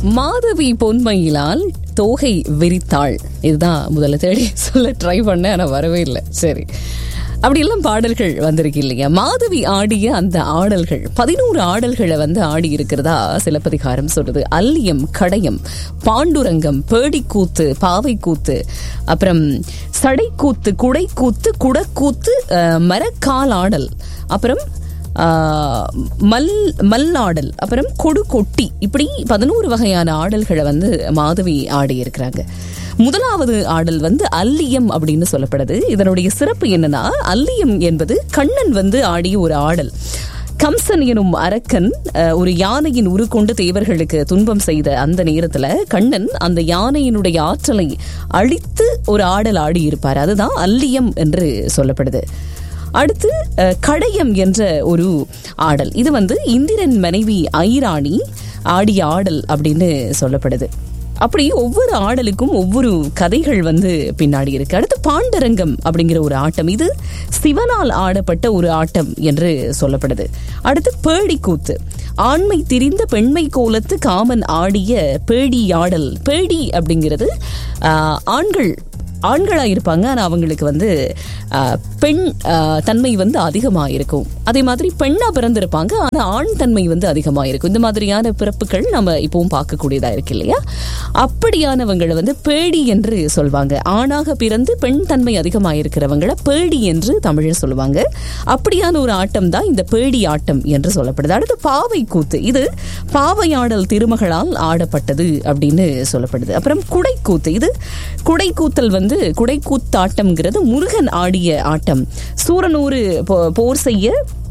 மாதவி பொன்மையிலால் தோகை விரித்தாள் இதுதான் முதல்ல தேடி சொல்ல ட்ரை பண்ணேன் ஆனால் வரவே இல்லை சரி அப்படியெல்லாம் பாடல்கள் வந்திருக்கு இல்லையா மாதவி ஆடிய அந்த ஆடல்கள் பதினோரு ஆடல்களை வந்து ஆடி இருக்கிறதா சிலப்பதிகாரம் சொல்றது அல்லியம் கடையம் பாண்டுரங்கம் பேடிக்கூத்து பாவைக்கூத்து அப்புறம் சடைக்கூத்து குடைக்கூத்து குடக்கூத்து அஹ், மரக்கால் ஆடல் அப்புறம் ஆஹ், மல் மல்லாடல் அப்புறம் கொடு கொட்டி இப்படி பதினோரு வகையான ஆடல்களை வந்து மாதவி ஆடி இருக்கிறாங்க முதலாவது ஆடல் வந்து அல்லியம் அப்படின்னு சொல்லப்படுது இதனுடைய சிறப்பு என்னன்னா அல்லியம் என்பது கண்ணன் வந்து ஆடிய ஒரு ஆடல் கம்சன் எனும் அரக்கன் அஹ், ஒரு யானையின் உரு கொண்டு தேவர்களுக்கு துன்பம் செய்த அந்த நேரத்துல கண்ணன் அந்த யானையினுடைய ஆற்றலை அழித்து ஒரு ஆடல் ஆடி இருப்பார் அதுதான் அல்லியம் என்று சொல்லப்படுது அடுத்து அஹ், கடையம் என்ற ஒரு ஆடல் இது வந்து இந்திரன் மனைவி ஐராணி ஆடிய ஆடல் அப்படின்னு சொல்லப்படுது அப்படி ஒவ்வொரு ஆடலுக்கும் ஒவ்வொரு கதைகள் வந்து பின்னாடி இருக்கு அடுத்து பாண்டரங்கம் அப்படிங்கிற ஒரு ஆட்டம் இது சிவனால் ஆடப்பட்ட ஒரு ஆட்டம் என்று சொல்லப்படுது அடுத்து பேடிக்கூத்து ஆண்மை திரிந்த பெண்மை கோலத்து காமன் ஆடிய பேடி ஆடல் பேடி அப்படிங்கிறது ஆஹ், ஆண்கள் ஆண்களா இருப்பாங்க ஆனா அவங்களுக்கு வந்து ஆஹ், பெண் ஆஹ், தன்மை வந்து அதிகமா இருக்கும் அதே மாதிரி பெண்ணா பிறந்திருப்பாங்க ஆனா ஆண் தன்மை வந்து அதிகமா இருக்கும் இந்த மாதிரியான பிறப்புகள் நம்ம இப்பவும் பார்க்கக்கூடியதா இருக்கு இல்லையா அப்படியானவங்களை வந்து பேடி என்று சொல்வாங்க ஆணாக பிறந்து பெண் தன்மை அதிகமா இருக்கிறவங்களை பேடி என்று தமிழில் சொல்லுவாங்க அப்படியான ஒரு ஆட்டம் தான் இந்த பேடி ஆட்டம் என்று சொல்லப்படுது அடுத்து பாவை கூத்து இது பாவையாடல் திருமகளால் ஆடப்பட்டது அப்படின்னு சொல்லப்படுது அப்புறம் குடைக்கூத்து இது குடைக்கூத்தல் வந்து குடைக்கூத்தாட்டம்ங்கிறது முருகன் ஆடிய ஆட்டம் சூரனூறு போ- போர் செய்ய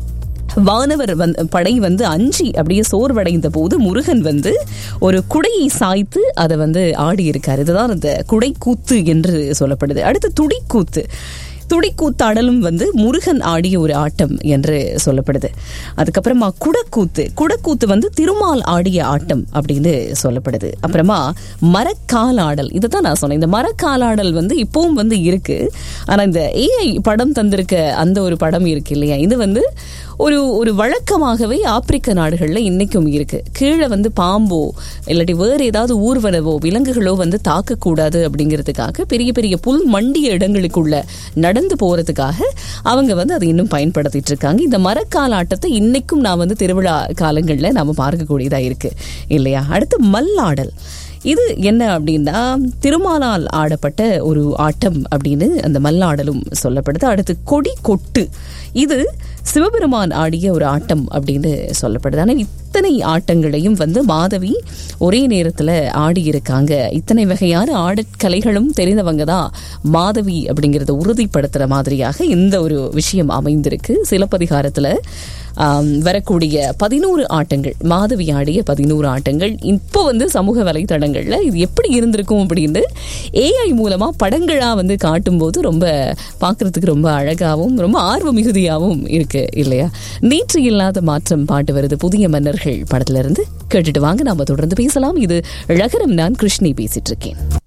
வானவர் வந்து படை வந்து அஞ்சி அப்படியே சோர்வடைந்த போது முருகன் வந்து ஒரு குடையை சாய்த்து அதை வந்து ஆடி இருக்காரு இதுதான் அந்த குடைக்கூத்து என்று சொல்லப்படுது அடுத்து துடிக்கூத்து துடிக்கூத்தாடலும் வந்து முருகன் ஆடிய ஒரு ஆட்டம் என்று சொல்லப்படுது அதுக்கப்புறமா குடக்கூத்து குடக்கூத்து வந்து திருமால் ஆடிய ஆட்டம் அப்படின்னு சொல்லப்படுது அப்புறமா மரக்கால் ஆடல் இதை தான் நான் சொன்னேன் இந்த மரக்கால் ஆடல் வந்து இப்பவும் வந்து இருக்கு ஆனா இந்த ஏஐ படம் தந்திருக்க அந்த ஒரு படம் இருக்கு இல்லையா இது வந்து ஒரு ஒரு வழக்கமாகவே ஆப்பிரிக்க நாடுகள்ல இன்னைக்கும் இருக்கு கீழே வந்து பாம்போ இல்லாட்டி வேறு ஏதாவது ஊர்வனவோ விலங்குகளோ வந்து தாக்கக்கூடாது அப்படிங்கிறதுக்காக பெரிய பெரிய புல் மண்டிய இடங்களுக்குள்ள நடந்து போறதுக்காக அவங்க வந்து அதை இன்னும் பயன்படுத்திட்டு இருக்காங்க இந்த மரக்கால் ஆட்டத்தை இன்னைக்கும் நான் வந்து திருவிழா காலங்களில் நாம பார்க்கக்கூடியதா இருக்கு இல்லையா அடுத்து மல்லாடல் இது என்ன அப்படின்னா திருமாலால் ஆடப்பட்ட ஒரு ஆட்டம் அப்படின்னு அந்த மல்லாடலும் சொல்லப்படுது அடுத்து கொடி கொட்டு இது சிவபெருமான் ஆடிய ஒரு ஆட்டம் அப்படின்னு சொல்லப்படுது ஆனால் இத்தனை ஆட்டங்களையும் வந்து மாதவி ஒரே நேரத்தில் ஆடியிருக்காங்க இத்தனை வகையான ஆடற்கலைகளும் தெரிந்தவங்க தான் மாதவி அப்படிங்கிறத உறுதிப்படுத்துகிற மாதிரியாக இந்த ஒரு விஷயம் அமைந்திருக்கு சிலப்பதிகாரத்தில் ஆம், வரக்கூடிய பதினோரு ஆட்டங்கள் மாதவி ஆடிய பதினோரு ஆட்டங்கள் இப்போ வந்து சமூக வலைத்தளங்கள்ல இது எப்படி இருந்திருக்கும் அப்படின்னு ஏஐ மூலமா படங்களா வந்து காட்டும்போது ரொம்ப பார்க்கிறதுக்கு ரொம்ப அழகாவும் ரொம்ப ஆர்வ மிகுதியாகவும் இருக்கு இல்லையா நேற்று இல்லாத மாற்றம் பாட்டு வருது புதிய மன்னர்கள் படத்துல இருந்து கேட்டுட்டு வாங்க நாம தொடர்ந்து பேசலாம் இது அழகரம் நான் கிருஷ்ணி பேசிட்டு இருக்கேன்